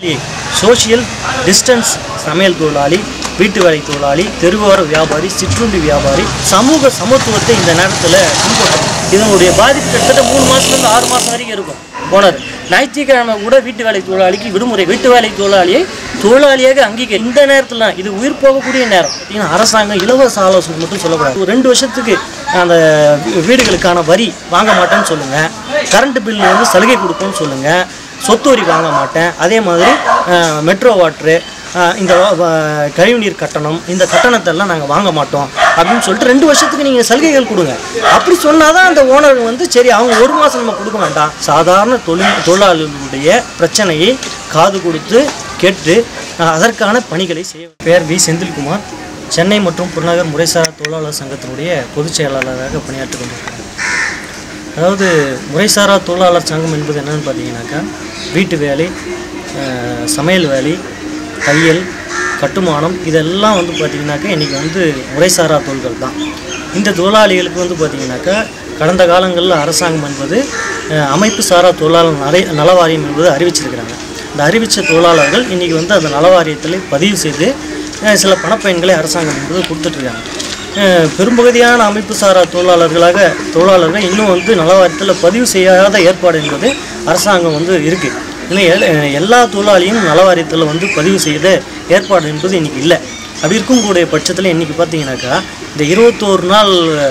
social distance சமையல் தொழிலாளி வீட்டு வேலை தொழிலாளி தெருவோர வியாபாரி சிற்றுண்டி வியாபாரி சமூக சமத்துவத்தை இந்த நேரத்தில் பின்பற்றும் இதனுடைய பாதிப்பு கிட்டத்தட்ட மூணு மாதத்துலேருந்து ஆறு மாதம் வரைக்கும் இருக்கும் போனர் ஞாயிற்றுக்கிழமை கூட வீட்டு வேலை தொழிலாளிக்கு விடுமுறை வீட்டு வேலை தொழிலாளியை தொழிலாளியாக அங்கீகரி இந்த நேரத்தில் தான் இது உயிர் போகக்கூடிய நேரம் பார்த்தீங்கன்னா அரசாங்கம் இலவச ஆலோசனை மட்டும் சொல்லக்கூடாது ஒரு ரெண்டு வருஷத்துக்கு அந்த வீ- வீடுகளுக்கான வரி வாங்க மாட்டேன்னு சொல்லுங்கள் கரண்ட் பில் வந்து சலுகை கொடுப்போம்னு சொல்லுங்கள் சொத்து வரி வாங்க மாட்டேன் அதே மாதிரி அஹ், மெட்ரோ வாட்ரு அஹ், இந்த வ- வ- கழிவுநீர் கட்டணம் இந்த கட்டணத்தை எல்லாம் நாங்கள் வாங்க மாட்டோம் அப்படின்னு சொல்லிட்டு ரெண்டு வருஷத்துக்கு நீங்கள் சலுகைகள் கொடுங்க அப்படி சொன்னால் தான் அந்த ஓனர் வந்து சரி அவங்க ஒரு மாதம் நம்ம கொடுக்க வேண்டாம் சாதாரண தொழில் தொழிலாளர்களுடைய பிரச்சனையை காது கொடுத்து கேட்டு அஹ், அதற்கான பணிகளை செய்ய பேர் வி செந்தில்குமார் சென்னை மற்றும் புறநகர் முறைசாரா தொழிலாளர் சங்கத்தினுடைய பொதுச் செயலாளராக பணியாற்றி கொண்டிருக்கிறேன் அதாவது முறைசாரா தொழிலாளர் சங்கம் என்பது என்னன்னு பார்த்தீங்கன்னாக்கா வீட்டு வேலை அஹ், சமையல் வேலை தையல் கட்டுமானம் இதெல்லாம் வந்து பார்த்திங்கனாக்கா இன்றைக்கி வந்து முறைசாரா தொழில்கள் தான் இந்த தொழிலாளிகளுக்கு வந்து பார்த்திங்கனாக்கா கடந்த காலங்களில் அரசாங்கம் என்பது அஹ், அமைப்பு சாரா தொழிலாளர் நலை நலவாரியம் என்பது அறிவிச்சிருக்கிறாங்க இந்த அறிவித்த தொழிலாளர்கள் இன்றைக்கி வந்து அந்த நலவாரியத்தில் பதிவு செய்து அஹ், சில பணப்பயன்களை அரசாங்கம் என்பது கொடுத்துட்ருக்காங்க அஹ் பெரும்பகுதியான அமைப்பு சாரா தொழிலாளர்களாக தொழிலாளர்கள் இன்னும் வந்து நலவாரியத்தில் பதிவு செய்யாத ஏற்பாடு என்பது அரசாங்கம் வந்து இருக்குது இன்னும் எல்- அஹ் எல்லா தொழிலாளியும் நலவாரியத்தில் வந்து பதிவு செய்த ஏற்பாடு என்பது இன்றைக்கி இல்லை அப்படி இருக்கக்கூடிய பட்சத்தில் இன்றைக்கி பார்த்தீங்கன்னாக்கா இந்த இருபத்தோரு நாள்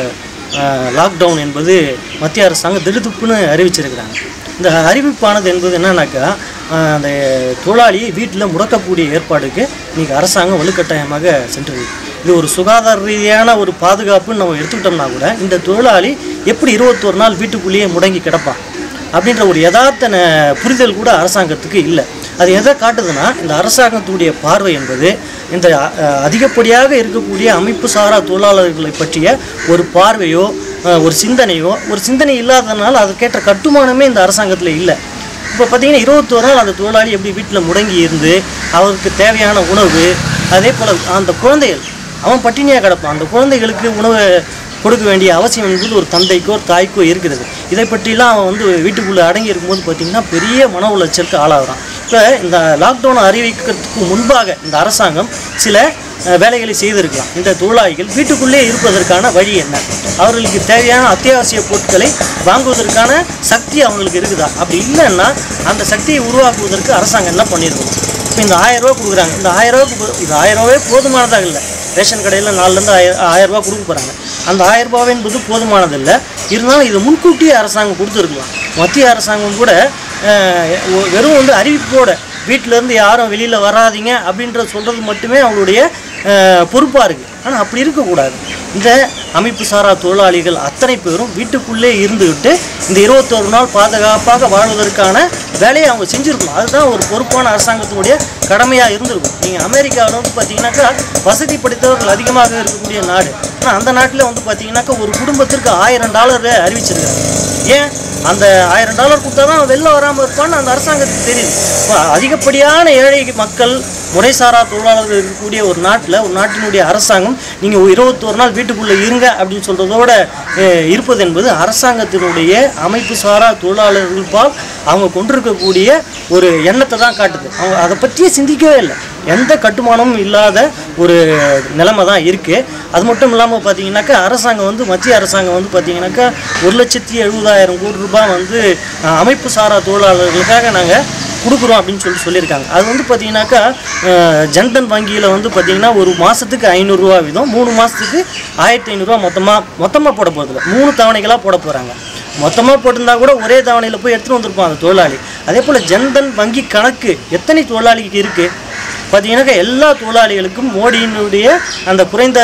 லாக்டவுன் என்பது மத்திய அரசாங்கம் திடுதுப்புன்னு அறிவிச்சிருக்கிறாங்க இந்த அறிவிப்பானது என்பது என்னன்னாக்கா அஹ் அந்த தொழிலாளியை வீட்டில் முடக்கக்கூடிய ஏற்பாடுக்கு இன்றைக்கி அரசாங்கம் வலுக்கட்டாயமாக சென்றிருக்கு இது ஒரு சுகாதார ரீதியான ஒரு பாதுகாப்புன்னு நம்ம எடுத்துக்கிட்டோம்னா கூட இந்த தொழிலாளி எப்படி இருபத்தோரு நாள் வீட்டுக்குள்ளேயே முடங்கி கிடப்பான் அப்படின்ற ஒரு யதார்த்த ந- புரிதல் கூட அரசாங்கத்துக்கு இல்லை அது எதை காட்டுதுன்னா இந்த அரசாங்கத்துடைய பார்வை என்பது இந்த அஹ், அதிகப்படியாக இருக்கக்கூடிய அமைப்பு சாரா தொழிலாளர்களை பற்றிய ஒரு பார்வையோ அஹ், ஒரு சிந்தனையோ ஒரு சிந்தனை இல்லாததுனால அதுக்கேற்ற கட்டுமானமே இந்த அரசாங்கத்தில் இல்லை இப்போ பார்த்தீங்கன்னா இருபத்தோரு நாள் அந்த தொழிலாளி எப்படி வீட்டில் முடங்கி இருந்து அவருக்கு தேவையான உணவு அதே போல் அந்த குழந்தைகள் அவன் பட்டினியாக கிடப்பான் அந்த குழந்தைகளுக்கு உணவு கொடுக்க வேண்டிய அவசியம் என்பது ஒரு தந்தைக்கோ தாய்க்கோ இருக்கிறது இதை பற்றிலாம் அவன் வந்து வீட்டுக்குள்ளே அடங்கி இருக்கும்போது பார்த்திங்கன்னா பெரிய மன உளைச்சலுக்கு ஆளாகிறான் இப்போ இந்த லாக்டவுன் அறிவிக்கிறதுக்கு முன்பாக இந்த அரசாங்கம் சில அஹ், வேலைகளை செய்திருக்கலாம் இந்த தொழிலாளிகள் வீட்டுக்குள்ளே இருப்பதற்கான வழி என்ன அவர்களுக்கு தேவையான அத்தியாவசிய பொருட்களை வாங்குவதற்கான சக்தி அவங்களுக்கு இருக்குதா அப்படி இல்லைன்னா அந்த சக்தியை உருவாக்குவதற்கு அரசாங்கம் என்ன பண்ணியிருக்கணும் இப்போ இந்த ஆயிரம் ரூபா கொடுக்குறாங்க இந்த ஆயிரம் ரூபாய்க்கு போ- இது ஆயிரம் ரூபாயே போதுமானதாக இல்லை ரேஷன் கடையில் நாலுலேருந்து ஆயிரம் ஆயிரம் ரூபாய் கொடுக்க போகிறாங்க அந்த ஆயிரம் ரூபாய் என்பது போதுமானதில்லை இருந்தாலும் இது முன்கூட்டியே அரசாங்கம் கொடுத்துருக்கலாம் மத்திய அரசாங்கம் கூட அஹ், ஒ- வெறும் வந்து அறிவிப்போட வீட்டிலேருந்து யாரும் வெளியில் வராதீங்க அப்படின்ற சொல்கிறது மட்டுமே அவங்களுடைய பொறுப்பாக இருக்குது ஆனால் அப்படி இருக்கக்கூடாது இந்த அமைப்பு சாரா தொழிலாளிகள் அத்தனை பேரும் வீட்டுக்குள்ளே இருந்துக்கிட்டு இந்த இருபத்தோரு நாள் பாதுகாப்பாக வாழ்வதற்கான வேலையை அவங்க செஞ்சுருக்கணும் அதுதான் ஒரு பொறுப்பான அரசாங்கத்தினுடைய கடமையாக இருந்திருக்கும் நீங்கள் அமெரிக்காவில் வந்து பார்த்தீங்கன்னாக்கா வசதி படைத்தவர்கள் அதிகமாக இருக்கக்கூடிய நாடு ஆனால் அந்த நாட்டில் வந்து பார்த்தீங்கன்னாக்கா ஒரு குடும்பத்திற்கு ஆயிரம் டாலர் அறிவிச்சிருக்காங்க ஏன் அந்த ஆயிரம் டாலர் கொடுத்தா தான் வெளில வராமல் இருப்பான்னு அந்த அரசாங்கத்துக்கு தெரியுது இப்போ அதிகப்படியான ஏழை மக்கள் முறைசாரா தொழிலாளர்கள் இருக்கக்கூடிய ஒரு நாட்டில் ஒரு நாட்டினுடைய அரசாங்கம் நீங்கள் இருபத்தோரு நாள் வீட்டுக்குள்ளே இருங்க அப்படின்னு சொல்கிறதோட இருப்பது என்பது அரசாங்கத்தினுடைய அமைப்பு சாரா தொழிலாளர்கள் பால் அவங்க கொண்டிருக்கக்கூடிய ஒரு எண்ணத்தை தான் காட்டுது அவங்க அதை பற்றியே சிந்திக்கவே இல்லை எந்த கட்டுமானமும் இல்லாத ஒரு நிலைமை தான் இருக்குது அது மட்டும் இல்லாமல் பார்த்தீங்கன்னாக்கா அரசாங்கம் வந்து மத்திய அரசாங்கம் வந்து பார்த்தீங்கன்னாக்கா ஒரு லட்சத்தி எழுபதாயிரம் கோடி ரூபாய் வந்து அஹ், அமைப்பு சாரா தொழிலாளர்களுக்காக நாங்கள் கொடுக்குறோம் அப்படின்னு சொல்லி சொல்லியிருக்காங்க அது வந்து பார்த்தீங்கன்னாக்கா அஹ், ஜன்தன் வங்கியில் வந்து பார்த்தீங்கன்னா ஒரு மாதத்துக்கு ஐநூறுரூவா வீதம் மூணு மாதத்துக்கு ஆயிரத்தி ஐநூறுரூவா மொத்தமாக மொத்தமாக போட போகிறதில்ல மூணு தவணைகளாக போட போகிறாங்க மொத்தமாக போட்டிருந்தா கூட ஒரே தவணையில் போய் எடுத்துகிட்டு வந்திருப்பான் அந்த தொழிலாளி அதே போல் ஜன்தன் வங்கி கணக்கு எத்தனை தொழிலாளிக்கு இருக்குது பார்த்தீங்கன்னாக்கா எல்லா தொழிலாளிகளுக்கும் மோடியினுடைய அந்த குறைந்த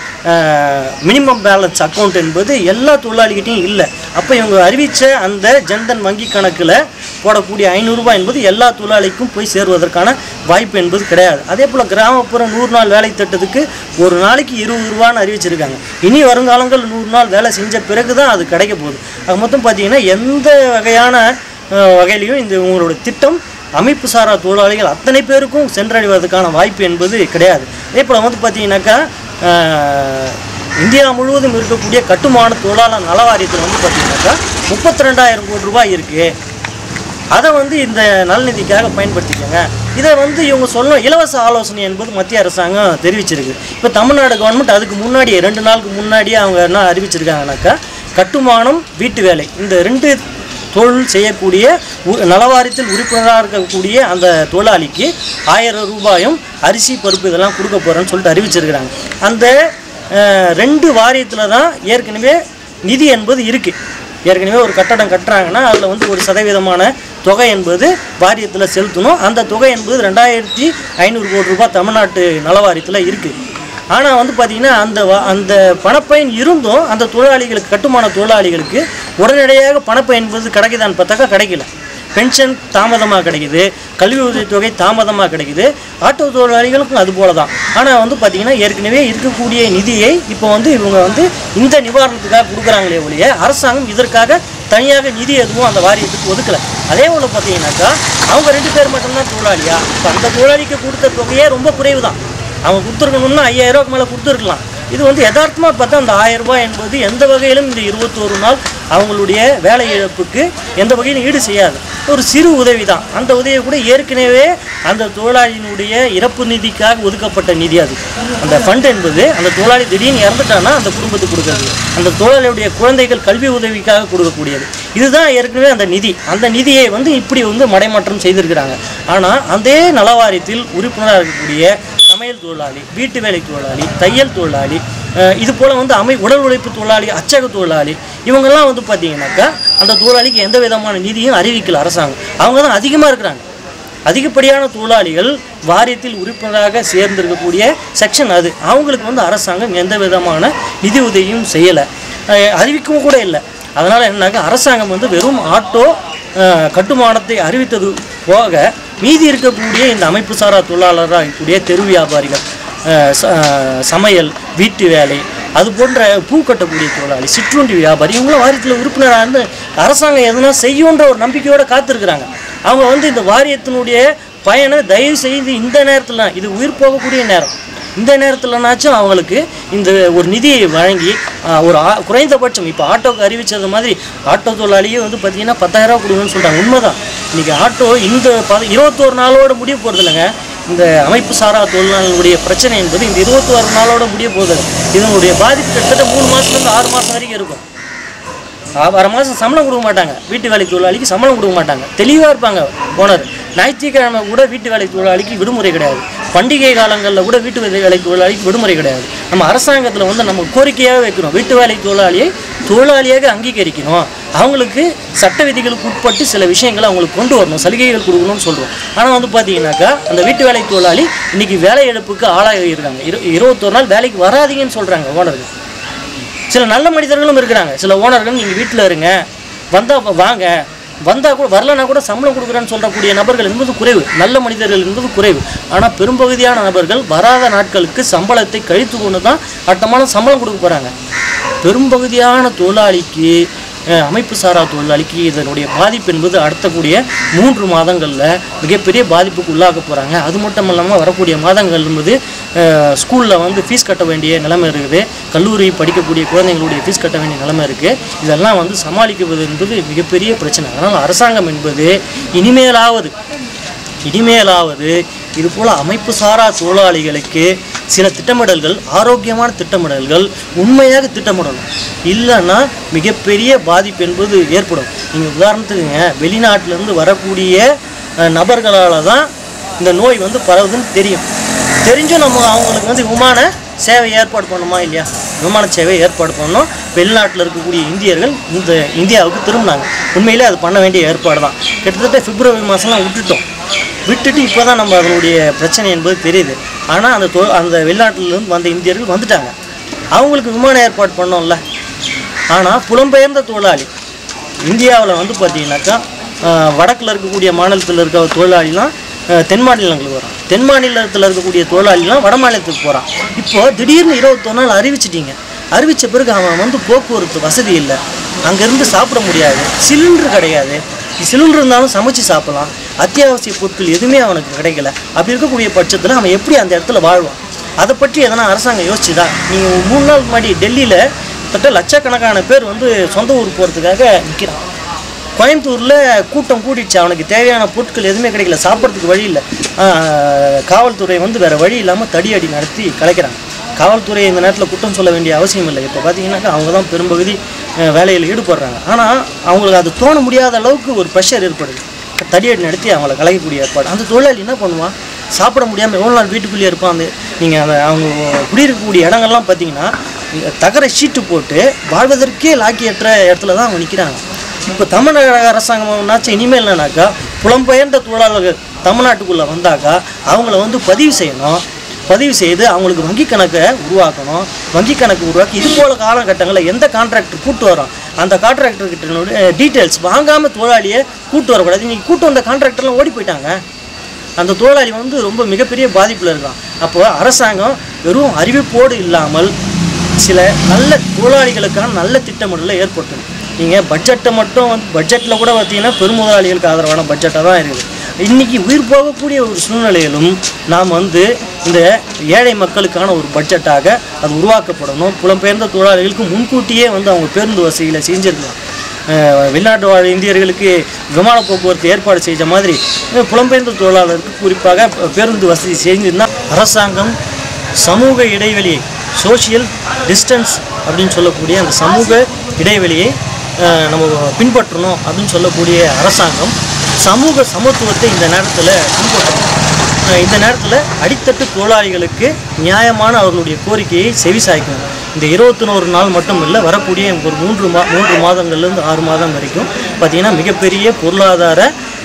மினிமம் பேலன்ஸ் அக்கௌண்ட் என்பது எல்லா தொழிலாளிகிட்டையும் இல்லை அப்போ இவங்க அறிவித்த அந்த ஜன்தன் வங்கி கணக்கில் போடக்கூடிய ஐநூறுரூபா என்பது எல்லா தொழிலாளிக்கும் போய் சேருவதற்கான வாய்ப்பு என்பது கிடையாது அதே போல் கிராமப்புற நூறு நாள் வேலை திட்டத்துக்கு ஒரு நாளைக்கு இருபது ரூபான்னு அறிவிச்சிருக்காங்க இனி வருங்காலங்கள் நூறு நாள் வேலை செஞ்ச பிறகு தான் அது கிடைக்க போகுது அது மொத்தம் பார்த்தீங்கன்னா எந்த வகையான அஹ், வகையிலையும் இந்த உங்களோட திட்டம் அமைப்பு சாரா தொழிலாளிகள் அத்தனை பேருக்கும் சென்றடைவதற்கான வாய்ப்பு என்பது கிடையாது அதே போல் வந்து பார்த்தீங்கன்னாக்கா ஆஹ், இந்தியா முழுவதும் இருக்கக்கூடிய கட்டுமான தொழிலாளர் நல வாரியத்தில் வந்து பார்த்தீங்கன்னாக்கா முப்பத்தி ரெண்டாயிரம் கோடி ரூபாய் இருக்குது அதை வந்து இந்த நலநிதிக்காக பயன்படுத்திக்கோங்க இதை வந்து இவங்க சொல்லணும் இலவச ஆலோசனை என்பது மத்திய அரசாங்கம் தெரிவிச்சிருக்கு இப்போ தமிழ்நாடு கவர்மெண்ட் அதுக்கு முன்னாடியே ரெண்டு நாளுக்கு முன்னாடியே அவங்க என்ன அறிவிச்சிருக்காங்கனாக்கா கட்டுமானம் வீட்டு வேலை இந்த ரெண்டு தொழில் செய்யக்கூடிய உ- நலவாரியத்தில் உறுப்பினராக இருக்கக்கூடிய அந்த தொழிலாளிக்கு ஆயிரம் ரூபாயும் அரிசி பருப்பு இதெல்லாம் கொடுக்க போகிறேன்னு சொல்லிட்டு அறிவிச்சிருக்கிறாங்க அந்த அஹ், ரெண்டு வாரியத்தில் தான் ஏற்கனவே நிதி என்பது இருக்குது ஏற்கனவே ஒரு கட்டடம் கட்டுறாங்கன்னா அதில் வந்து ஒரு சதவீதமான தொகை என்பது வாரியத்தில் செலுத்தணும் அந்த தொகை என்பது ரெண்டாயிரத்தி ஐநூறு கோடி ரூபாய் தமிழ்நாட்டு நலவாரியத்தில் இருக்குது ஆனால் வந்து பார்த்திங்கன்னா அந்த வ- அந்த பணப்பயன் இருந்தும் அந்த தொழிலாளிகளுக்கு கட்டுமான தொழிலாளிகளுக்கு உடனடியாக பணப்பயன் என்பது கிடைக்குதான்னு பார்த்தாக்கா கிடைக்கல பென்ஷன் தாமதமாக கிடைக்குது கல்வி உதவித்தொகை தாமதமாக கிடைக்குது ஆட்டோ தொழிலாளிகளுக்கும் அது போல தான் ஆனால் வந்து பார்த்திங்கன்னா ஏற்கனவே இருக்கக்கூடிய நிதியை இப்போ வந்து இவங்க வந்து இந்த நிவாரணத்துக்காக கொடுக்குறாங்களே ஒழிய அரசாங்கம் இதற்காக தனியாக நிதி எதுவும் அந்த வாரியத்துக்கு ஒதுக்கலை அதே போல் பார்த்தீங்கன்னாக்கா அவங்க ரெண்டு பேர் மட்டும்தான் தொழிலாளியா இப்போ அந்த தொழிலாளிக்கு கொடுத்த தொகையே ரொம்ப குறைவு தான் அவங்க கொடுத்துருக்கணும்னா ஐயாயிரம் ரூபாய்க்கு மேலே கொடுத்துருக்கலாம் இது வந்து யதார்த்தமாக பார்த்தா அந்த ஆயிரம் ரூபாய் என்பது எந்த வகையிலும் இந்த இருபத்தோரு நாள் அவங்களுடைய வேலை இழப்புக்கு எந்த வகையிலும் ஈடு செய்யாது ஒரு சிறு உதவி தான் அந்த உதவியை கூட ஏற்கனவே அந்த தொழிலாளியினுடைய இறப்பு நிதிக்காக ஒதுக்கப்பட்ட நிதி அது அந்த ஃபண்ட் என்பது அந்த தொழிலாளி திடீர்னு இறந்துட்டான்னா அந்த குடும்பத்துக்கு கொடுக்கறது அந்த தொழிலாளியுடைய குழந்தைகள் கல்வி உதவிக்காக கொடுக்கக்கூடியது இதுதான் ஏற்கனவே அந்த நிதி அந்த நிதியை வந்து இப்படி வந்து மடைமாற்றம் செய்திருக்கிறாங்க ஆனால் அதே நலவாரியத்தில் உறுப்பினராக இருக்கக்கூடிய சமையல் தொழிலாளி வீட்டு வேலை தொழிலாளி தையல் தொழிலாளி அஹ் இது போல் வந்து அமை உடல் உழைப்பு தொழிலாளி அச்சக தொழிலாளி இவங்கெல்லாம் வந்து பார்த்தீங்கன்னாக்கா அந்த தொழிலாளிக்கு எந்த விதமான நிதியும் அறிவிக்கல அரசாங்கம் அவங்க தான் அதிகமாக இருக்கிறாங்க அதிகப்படியான தொழிலாளிகள் வாரியத்தில் உறுப்பினராக சேர்ந்திருக்கக்கூடிய செக்ஷன் அது அவங்களுக்கு வந்து அரசாங்கம் எந்த விதமான நிதி உதவியும் செய்யலை அறிவிக்கவும் கூட இல்லை அதனால் என்னன்னாக்கா அரசாங்கம் வந்து வெறும் ஆட்டோ அஹ், கட்டுமானத்தை அறிவித்தது போக மீதி இருக்கக்கூடிய இந்த அமைப்பு சாரா தொழிலாளராக இருக்கக்கூடிய தெரு வியாபாரிகள் அஹ், ச- அஹ், சமையல் வீட்டு வேலை அது போன்ற பூ கட்டக்கூடிய தொழிலாளி சிற்றுண்டி வியாபாரி இவங்களும் வாரியத்தில் உறுப்பினராக இருந்து அரசாங்கம் எதுனா செய்யுன்ற ஒரு நம்பிக்கையோடு காத்திருக்கிறாங்க அவங்க வந்து இந்த வாரியத்தினுடைய பயனை தயவு செய்து இந்த நேரத்தில் இது உயிர் போகக்கூடிய நேரம் இந்த நேரத்தில்னாச்சும் அவங்களுக்கு இந்த ஒரு நிதியை வழங்கி ஆஹ், ஒரு ஆ- குறைந்தபட்சம் இப்போ ஆட்டோக்கு அறிவிச்சது மாதிரி ஆட்டோ தொழிலாளியே வந்து பார்த்தீங்கன்னா பத்தாயிரரூவா கொடுங்கன்னு சொல்கிறாங்க உண்மைதான் இன்றைக்கி ஆட்டோ இந்த ப இருபத்தோரு நாளோட முடிய போகிறது இல்லைங்க இந்த அமைப்பு சாரா தொழிலாளர்களுடைய பிரச்சனை என்பது இந்த இருபத்தோரு நாளோட முடிய போகுது இதனுடைய பாதிப்பு கிட்டத்தட்ட மூணு மாதத்துலேருந்து ஆறு மாதம் வரைக்கும் இருக்கும் ஆ- வர மாதம் சம்பளம் கொடுக்க மாட்டாங்க வீட்டு வேலை தொழிலாளிக்கு சம்பளம் கொடுக்க மாட்டாங்க தெளிவாக இருப்பாங்க ஓனர் ஞாயிற்றுக்கிழமை கூட வீட்டு வேலை தொழிலாளிக்கு விடுமுறை கிடையாது பண்டிகை காலங்களில் கூட வீட்டு வேலை வேலை தொழிலாளிக்கு விடுமுறை கிடையாது நம்ம அரசாங்கத்தில் வந்து நம்ம கோரிக்கையாக வைக்கிறோம் வீட்டு வேலை தொழிலாளியை தொழிலாளியாக அங்கீகரிக்கணும் அவங்களுக்கு சட்ட விதிகளுக்கு உட்பட்டு சில விஷயங்களை அவங்களுக்கு கொண்டு வரணும் சலுகைகள் கொடுக்கணும்னு சொல்கிறோம் ஆனால் வந்து பார்த்தீங்கன்னாக்கா அந்த வீட்டு வேலை தொழிலாளி இன்னைக்கு வேலை இழப்புக்கு ஆளாகி இருக்காங்க இரு இருபத்தொரு நாள் வேலைக்கு வராதீங்கன்னு சொல்கிறாங்க ஓனர்கள் சில நல்ல மனிதர்களும் இருக்கிறாங்க சில ஓனர்கள் நீங்கள் வீட்டில் இருங்க வந்தால் வாங்க வந்தால் கூட வரலனா கூட சம்பளம் கொடுக்குறேன்னு சொல்லக்கூடிய நபர்கள் என்பது குறைவு நல்ல மனிதர்கள் என்பது குறைவு ஆனால் பெரும்பகுதியான நபர்கள் வராத நாட்களுக்கு சம்பளத்தை கழித்து கொண்டு தான் அட்டமான சம்பளம் கொடுக்க போகிறாங்க பெரும்பகுதியான தொழிலாளிக்கு அஹ், அமைப்பு சாரா தொழிலாளிக்கு இதனுடைய பாதிப்பு என்பது அடுத்தக்கூடிய மூன்று மாதங்களில் மிகப்பெரிய பாதிப்புக்கு உள்ளாக்க போகிறாங்க அது மட்டும் இல்லாமல் வரக்கூடிய மாதங்கள் என்பது ஸ்கூலில் வந்து ஃபீஸ் கட்ட வேண்டிய நிலைமை இருக்குது கல்லூரி படிக்கக்கூடிய குழந்தைங்களுடைய ஃபீஸ் கட்ட வேண்டிய நிலைமை இருக்குது இதெல்லாம் வந்து சமாளிக்குவது என்பது மிகப்பெரிய பிரச்சனை அதனால் அரசாங்கம் என்பது இனிமேலாவது இனிமேலாவது இது போல அமைப்பு சாரா தொழிலாளிகளுக்கு சில திட்டமிடல்கள் ஆரோக்கியமான திட்டமிடல்கள் உண்மையாக திட்டமிடணும் இல்லைன்னா மிகப்பெரிய பாதிப்பு என்பது ஏற்படும் நீங்கள் உதாரணத்துக்குங்க வெளிநாட்டிலேருந்து வரக்கூடிய அஹ், நபர்களால் தான் இந்த நோய் வந்து பரவுதுன்னு தெரியும் தெரிஞ்சும் நம்ம அவங்களுக்கு வந்து விமான சேவை ஏற்பாடு பண்ணணுமா இல்லையா விமான சேவை ஏற்பாடு பண்ணணும் வெளிநாட்டில் இருக்கக்கூடிய இந்தியர்கள் இந்த இந்தியாவுக்கு திரும்பினாங்க உண்மையிலே அது பண்ண வேண்டிய ஏற்பாடு தான் கிட்டத்தட்ட பிப்ரவரி மாதம்லாம் விட்டுட்டோம் விட்டுட்டு இப்போ தான் நம்ம அதனுடைய பிரச்சனை என்பது தெரியுது ஆனால் அந்த தொ அந்த வெளிநாட்டிலேருந்து வந்த இந்தியர்கள் வந்துட்டாங்க அவங்களுக்கு விமான ஏற்பாடு பண்ணோம்ல ஆனால் புலம்பெயர்ந்த தொழிலாளி இந்தியாவில் வந்து பார்த்தீங்கன்னாக்கா ஆஹ், வடக்குல இருக்கக்கூடிய மாநிலத்தில் இருக்க தொழிலாளிலாம் ஆஹ், தென் மாநிலங்களுக்கு வரான் தென் மாநிலத்தில் இருக்கக்கூடிய தொழிலாளிலாம் வட மாநிலத்துக்கு போகிறான் இப்போ திடீர்னு இருபத்தொரு நாள் அறிவிச்சிட்டீங்க அறிவித்த பிறகு அவன் வந்து போக்குவரத்து வசதி இல்லை அங்கேருந்து சாப்பிட முடியாது சிலிண்டர் கிடையாது சிலிண்டர் இருந்தாலும் சமைச்சு சாப்பிடலாம் அத்தியாவசிய பொருட்கள் எதுவுமே அவனுக்கு கிடைக்கல அப்படி இருக்கக்கூடிய பட்சத்தில் அவன் எப்படி அந்த இடத்துல வாழ்வான் அதை பற்றி எதனா அரசாங்கம் யோசிச்சுதா நீங்கள் மூணு நாள் முன்னாடி டெல்லியில் கிட்ட லட்சக்கணக்கான பேர் வந்து சொந்த ஊர் போகிறதுக்காக நிற்கிறான் கோயம்புத்தூரில் கூட்டம் கூட்டிடுச்சு அவனுக்கு தேவையான பொருட்கள் எதுவுமே கிடைக்கல சாப்பிட்றதுக்கு வழி இல்லை ஆஹ், காவல்துறை வந்து வேறு வழி இல்லாமல் தடியடி நடத்தி கலைக்கிறாங்க காவல்துறை இந்த நேரத்தில் குற்றம் சொல்ல வேண்டிய அவசியம் இல்லை இப்போ பார்த்தீங்கன்னாக்கா அவங்க தான் பெரும்பகுதி அஹ், வேலையில் ஈடுபடுறாங்க ஆனால் அவங்களுக்கு அது தோண முடியாத அளவுக்கு ஒரு ப்ரெஷர் ஏற்படுது தடியடி நடத்தி அவங்கள கலைக்கக்கூடிய ஏற்பாடு அந்த தொழிலாளி என்ன பண்ணுவான் சாப்பிட முடியாமல் எவ்வளோ நாள் வீட்டுக்குள்ளேயே இருப்பான் அந்த நீங்கள் அந்த அவங்க குடியிருக்கக்கூடிய இடங்கள்லாம் பார்த்தீங்கன்னா இந்த தகர ஷீட்டு போட்டு வாழ்வதற்கே லாக்கியற்ற இடத்துல தான் அவங்க நிற்கிறாங்க இப்போ தமிழக அரசாங்கம்னாச்சும் இனிமேல் என்னன்னாக்கா புலம்பெயர்ந்த தொழிலாளர்கள் தமிழ்நாட்டுக்குள்ளே வந்தாக்கா அவங்கள வந்து பதிவு செய்யணும் பதிவு செய்து அவங்களுக்கு வங்கி கணக்கை உருவாக்கணும் வங்கி கணக்கு உருவாக்கி இது போல காலகட்டங்களில் எந்த கான்ட்ராக்டர் கூட்டு வரோம் அந்த கான்ட்ராக்டர் கிட்ட டீட்டெயில்ஸ் வாங்காமல் தொழிலாளியை கூட்டு வரக்கூடாது இன்றைக்கி கூட்டு வந்த கான்ட்ராக்டர்லாம் ஓடி போயிட்டாங்க அந்த தொழிலாளி வந்து ரொம்ப மிகப்பெரிய பாதிப்பில் இருக்கான் அப்போ அரசாங்கம் வெறும் அறிவிப்போடு இல்லாமல் சில நல்ல தொழிலாளிகளுக்கான நல்ல திட்டமிடலை ஏற்படுத்தணும் நீங்கள் பட்ஜெட்டை மட்டும் வந்து பட்ஜெட்டில் கூட பார்த்தீங்கன்னா பெருமுதலாளிகளுக்கு ஆதரவான பட்ஜெட்டாக தான் இருக்குது இன்றைக்கி உயிர் போகக்கூடிய ஒரு சூழ்நிலையிலும் நாம் வந்து இந்த ஏழை மக்களுக்கான ஒரு பட்ஜெட்டாக அது உருவாக்கப்படணும் புலம்பெயர்ந்த தொழிலாளிகளுக்கு முன்கூட்டியே வந்து அவங்க பேருந்து வசதிகளை செஞ்சிருக்கலாம் அஹ் வெளிநாட்டு வாழ் இந்தியர்களுக்கு விமான போக்குவரத்து ஏற்பாடு செஞ்ச மாதிரி அஹ் புலம்பெயர்ந்த தொழிலாளருக்கு குறிப்பாக ப- பேருந்து வசதி செஞ்சிருந்தால் அரசாங்கம் சமூக இடைவெளியை சோஷியல் டிஸ்டன்ஸ் அப்படின்னு சொல்லக்கூடிய அந்த சமூக இடைவெளியை அஹ் நம்ம பின்பற்றணும் அப்படின்னு சொல்லக்கூடிய அரசாங்கம் சமூக சமத்துவத்தை இந்த நேரத்தில் பின்பற்றணும் அஹ் இந்த நேரத்தில் அடித்தட்டு தொழிலாளிகளுக்கு நியாயமான அவர்களுடைய கோரிக்கையை செவிசாய்க்கணும் இந்த இருபத்தி நாள் மட்டும் இல்லை வரக்கூடிய ஒரு மூன்று மா மூன்று மாதங்கள்லேருந்து ஆறு மாதம் வரைக்கும் பார்த்திங்கன்னா மிகப்பெரிய பொருளாதார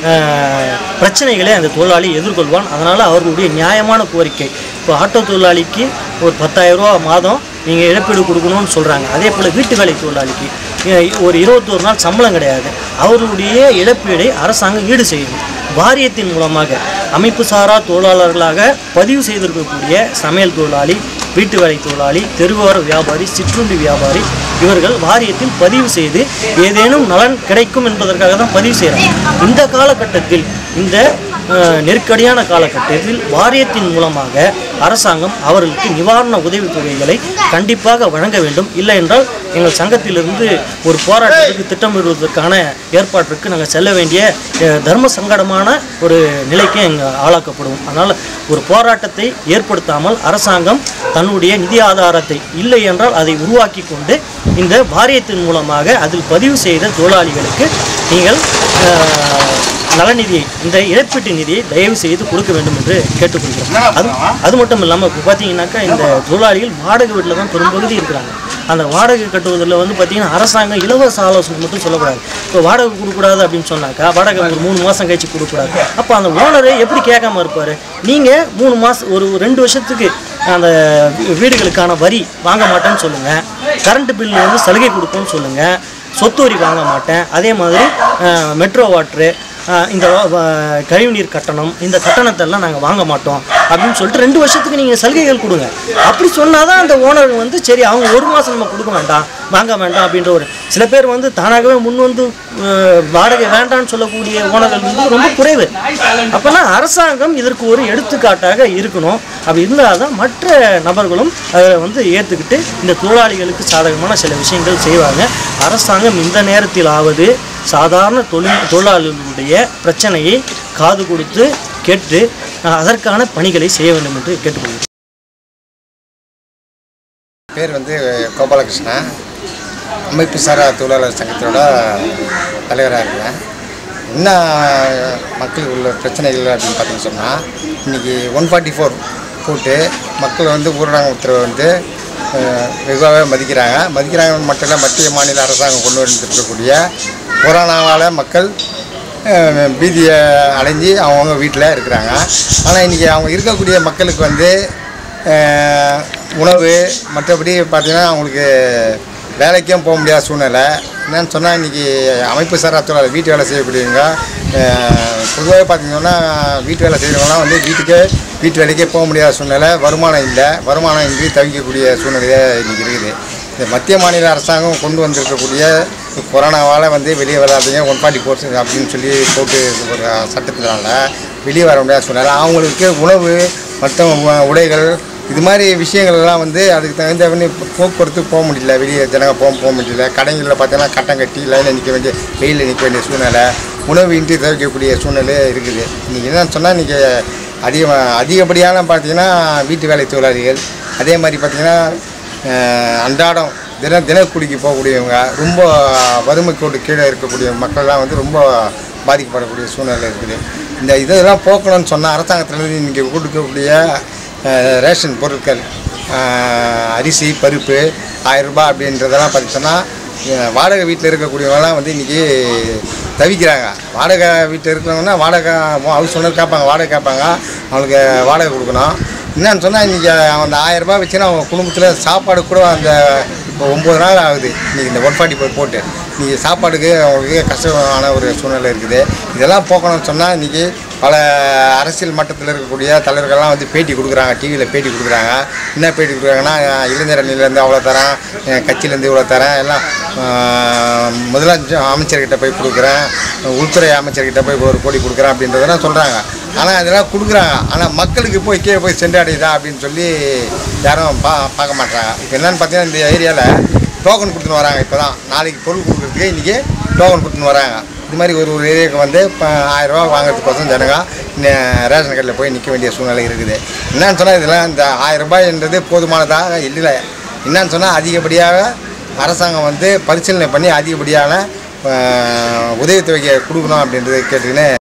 அஹ், பிரச்சனைகளை அந்த தொழிலாளி எதிர்கொள்வான் அதனால் அவர்களுடைய நியாயமான கோரிக்கை இப்போ ஆட்டோ தொழிலாளிக்கு ஒரு 10000 ரூபா மாதம் நீங்கள் இழப்பீடு கொடுக்கணும்னு சொல்கிறாங்க அதே போல் வீட்டு வேலை தொழிலாளிக்கு அஹ், ஒரு இருபத்தோரு நாள் சம்பளம் கிடையாது அவர்களுடைய இழப்பீடை அரசாங்கம் ஈடு செய்யணும் வாரியத்தின் மூலமாக அமைப்பு சாரா தொழிலாளர்களாக பதிவு செய்திருக்கக்கூடிய சமையல் தொழிலாளி வீட்டு வேலை தொழிலாளி தெருவோர வியாபாரி சிற்றுண்டி வியாபாரி இவர்கள் வாரியத்தில் பதிவு செய்து ஏதேனும் நலன் கிடைக்கும் என்பதற்காக தான் பதிவு செய்கிறாங்க இந்த காலகட்டத்தில் இந்த அஹ், நெருக்கடியான காலகட்டத்தில் வாரியத்தின் மூலமாக அரசாங்கம் அவர்களுக்கு நிவாரண உதவித் தொகைகளை கண்டிப்பாக வழங்க வேண்டும் இல்லை என்றால் எங்கள் சங்கத்திலிருந்து ஒரு போராட்டத்துக்கு திட்டமிடுவதற்கான ஏற்பாட்டிற்கு நாங்கள் செல்ல வேண்டிய அஹ், தர்ம சங்கடமான ஒரு நிலைக்கு எங்கள் ஆளாக்கப்படுவோம் அதனால் ஒரு போராட்டத்தை ஏற்படுத்தாமல் அரசாங்கம் தன்னுடைய நிதி ஆதாரத்தை இல்லை என்றால் அதை உருவாக்கி கொண்டு இந்த வாரியத்தின் மூலமாக அதில் பதிவு செய்த தொழிலாளிகளுக்கு நீங்கள் அஹ், நலநிதியை இந்த இழப்பீட்டு நிதியை தயவு செய்து கொடுக்க வேண்டும் என்று கேட்டுக்கொள்கிறோம் அது அது மட்டும் இல்லாமல் இப்போ பார்த்தீங்கன்னாக்கா இந்த தொழிலாளிகள் வாடகை வீட்டில் தான் பெரும்பகுதி இருக்கிறாங்க அந்த வாடகை கட்டுவதில் வந்து பார்த்தீங்கன்னா அரசாங்கம் இலவச ஆலோசனை மட்டும் சொல்லக்கூடாது இப்போ வாடகை கொடுக்கக்கூடாது அப்படின்னு சொன்னாக்கா வாடகை ஒரு மூணு மாதம் கழிச்சு கொடுக்கக்கூடாது அப்போ அந்த ஓனர் எப்படி கேட்காம இருப்பார் நீங்கள் மூணு மாதம் ஒரு ரெண்டு வருஷத்துக்கு அந்த வீ- வீடுகளுக்கான வரி வாங்க மாட்டேன்னு சொல்லுங்கள் கரண்ட் பில்லு வந்து சலுகை கொடுப்போம்னு சொல்லுங்கள் சொத்து வரி வாங்க மாட்டேன் அதே மாதிரி அஹ், மெட்ரோ வாட்ரு அஹ், இந்த வ- வ- கழிவுநீர் கட்டணம் இந்த கட்டணத்தெல்லாம் நாங்கள் வாங்க மாட்டோம் அப்படின்னு சொல்லிட்டு ரெண்டு வருஷத்துக்கு நீங்கள் சலுகைகள் கொடுங்க அப்படி சொன்னால் தான் அந்த ஓனர் வந்து சரி அவங்க ஒரு மாதம் நம்ம கொடுக்க வேண்டாம் வாங்க வேண்டாம் அப்படின்ற ஒரு சில பேர் வந்து தானாகவே முன் வந்து அஹ், வாடகை வேண்டாம்னு சொல்லக்கூடிய ஓனர்கள் வந்து ரொம்ப குறைவு அப்போனா அரசாங்கம் இதற்கு ஒரு எடுத்துக்காட்டாக இருக்கணும் அப்படி இருந்தால் தான் மற்ற நபர்களும் அதை வந்து ஏற்றுக்கிட்டு இந்த தொழிலாளிகளுக்கு சாதகமான சில விஷயங்கள் செய்வாங்க அரசாங்கம் இந்த நேரத்திலாவது சாதாரண தொழில் தொழிலாளர்களுடைய பிரச்சனையை காது கொடுத்து கேட்டு அஹ், அதற்கான பணிகளை செய்ய வேண்டும் என்று கேட்டுக்கொள்கிறேன் பேர் வந்து கோபாலகிருஷ்ணன் அமைப்பு சாரா தொழிலாளர் சங்கத்தோட தலைவராக இருக்கிறேன் என்ன மக்களுக்கு உள்ள பிரச்சனைகள் அப்படின்னு பார்த்தீங்கன்னு சொன்னால் இன்றைக்கி ஒன் ஃபார்ட்டி ஃபோர் போட்டு மக்கள் வந்து ஊரடங்கு உத்தரவை வந்து அஹ், வெகுவாகவே மதிக்கிறாங்க மதிக்கிறாங்க மட்டும் இல்லை மத்திய மாநில அரசாங்கம் கொண்டு வந்துருக்கக்கூடிய கொரோனாவால் மக்கள் அஹ், பீதியை அடைஞ்சு அவங்கவுங்க வீட்டில் இருக்கிறாங்க ஆனால் இன்றைக்கி அவங்க இருக்கக்கூடிய மக்களுக்கு வந்து அஹ், உணவு மற்றபடி பார்த்திங்கன்னா அவங்களுக்கு வேலைக்கும் போக முடியாத சூழ்நிலை என்னன்னு சொன்னால் இன்றைக்கி அமைப்பு சாரா தொழிலாளர் வீட்டு வேலை செய்யக்கூடியவங்க பொதுவாக பார்த்திங்கன்னா வீட்டு வேலை செய்கிறவங்களாம் வந்து வீட்டுக்கே வீட்டு வேலைக்கே போக முடியாத சூழ்நிலை வருமானம் இல்லை வருமானம் இன்றி தவிக்கக்கூடிய சூழ்நிலையாக இன்றைக்கி இருக்குது இந்த மத்திய மாநில அரசாங்கம் கொண்டு வந்திருக்கக்கூடிய கொரோனாவால் வந்து வெளியே வராதீங்க ஒன் ஃபார்ட்டி ஃபோர் அப்படின்னு சொல்லி போட்டு ஒரு சட்டத்தினால வெளியே வர முடியாத சூழ்நிலை அவங்களுக்கு உணவு மற்றும் உ- உடைகள் இது மாதிரி விஷயங்கள்லாம் வந்து அதுக்கு தகுந்த பண்ணி போக்குவரத்து போக முடியல வெளியே ஜனங்க போக போக முடியல கடைகளில் பார்த்தீங்கன்னா கட்டம் கட்டி லைனில் நிற்க வேண்டிய வெயிலில் நிற்க வேண்டிய சூழ்நிலை உணவு இன்றி தவிர்க்கக்கூடிய சூழ்நிலை இருக்குது இன்றைக்கி என்னன்னு சொன்னால் இன்றைக்கி அதிக அதிகப்படியான பார்த்தீங்கன்னா வீட்டு வேலை தொழிலாளிகள் அதே மாதிரி பார்த்தீங்கன்னா அஹ், அன்றாடம் தின தினக்கூலிக்கு போகக்கூடியவங்க ரொம்ப வறுமை கோட்டு கீழே இருக்கக்கூடிய மக்கள்லாம் வந்து ரொம்ப பாதிக்கப்படக்கூடிய சூழ்நிலை இருக்குது இந்த இதெல்லாம் போக்கணும்னு சொன்னால் அரசாங்கத்திலேருந்து இன்றைக்கி கொடுக்கக்கூடிய அஹ், ரேஷன் பொருட்கள் அஹ், அரிசி பருப்பு ஆயிரம் ரூபாய் அப்படின்றதெல்லாம் பார்த்தீங்கன்னா வாடகை வீட்டில் இருக்கக்கூடியவங்கலாம் வந்து இன்றைக்கி தவிக்கிறாங்க வாடகை வீட்டில் இருக்கிறவங்கன்னா வாடகை ஹவுஸ் ஓனர் கேட்பாங்க வாடகை கேட்பாங்க அவங்களுக்கு வாடகை கொடுக்கணும் என்னன்னு சொன்னால் இன்றைக்கி அந்த ஆயிரம் ரூபாய் வச்சுன்னா அவங்க குடும்பத்தில் சாப்பாடு கூட அந்த இப்போ ஒம்பது நாள் ஆகுது இன்றைக்கி இந்த ஒன் ஃபார்ட்டி ஃபோர் போட்டு இன்றைக்கி சாப்பாடுக்கு அவங்களுக்கு கஷ்டமான ஒரு சூழ்நிலை இருக்குது இதெல்லாம் போக்கணும்னு சொன்னால் இன்றைக்கி பல அரசியல் மட்டத்தில் இருக்கக்கூடிய தலைவர்கள்லாம் வந்து பேட்டி கொடுக்குறாங்க டிவியில் பேட்டி கொடுக்குறாங்க என்ன பேட்டி கொடுக்குறாங்கன்னா இளைஞர் அணிலேருந்து அவ்வளோ தரேன் என் கட்சியிலேருந்து இவ்வளோ தரேன் எல்லாம் ஆஹ், முதலமைச்சர் அமைச்சர்கிட்ட போய் கொடுக்குறேன் உள்துறை அமைச்சர்கிட்ட போய் ஒரு கோடி கொடுக்குறேன் அப்படின்றதெல்லாம் சொல்கிறாங்க ஆனால் அதெல்லாம் கொடுக்குறாங்க ஆனால் மக்களுக்கு போய் கீழே போய் சென்றடையுதா அப்படின்னு சொல்லி யாரும் பா பார்க்க மாட்டாங்க இப்போ என்னன்னு பார்த்தீங்கன்னா இந்த ஏரியாவில் டோக்கன் கொடுத்துன்னு வராங்க இப்போ தான் நாளைக்கு பொருள் கொடுக்குறதுக்கு இன்றைக்கி டோக்கன் கொடுத்துன்னு வராங்க இது மாதிரி ஒரு ஒரு ஏரியாவுக்கு வந்து இப்போ ஆயிரரூபா வாங்குறதுக்கோசம் ஜனங்க இந்த ரேஷன் கடையில் போய் நிற்க வேண்டிய சூழ்நிலை இருக்குது என்னன்னு சொன்னால் இதெல்லாம் இந்த ஆயிரம் ரூபாய்ன்றது போதுமானதாக இல்லை என்னன்னு சொன்னால் அதிகப்படியாக அரசாங்கம் வந்து பரிசீலனை பண்ணி அதிகப்படியான அஹ், உதவித்தொகையை கொடுக்கணும் அப்படின்றத கேட்டுக்கின்னு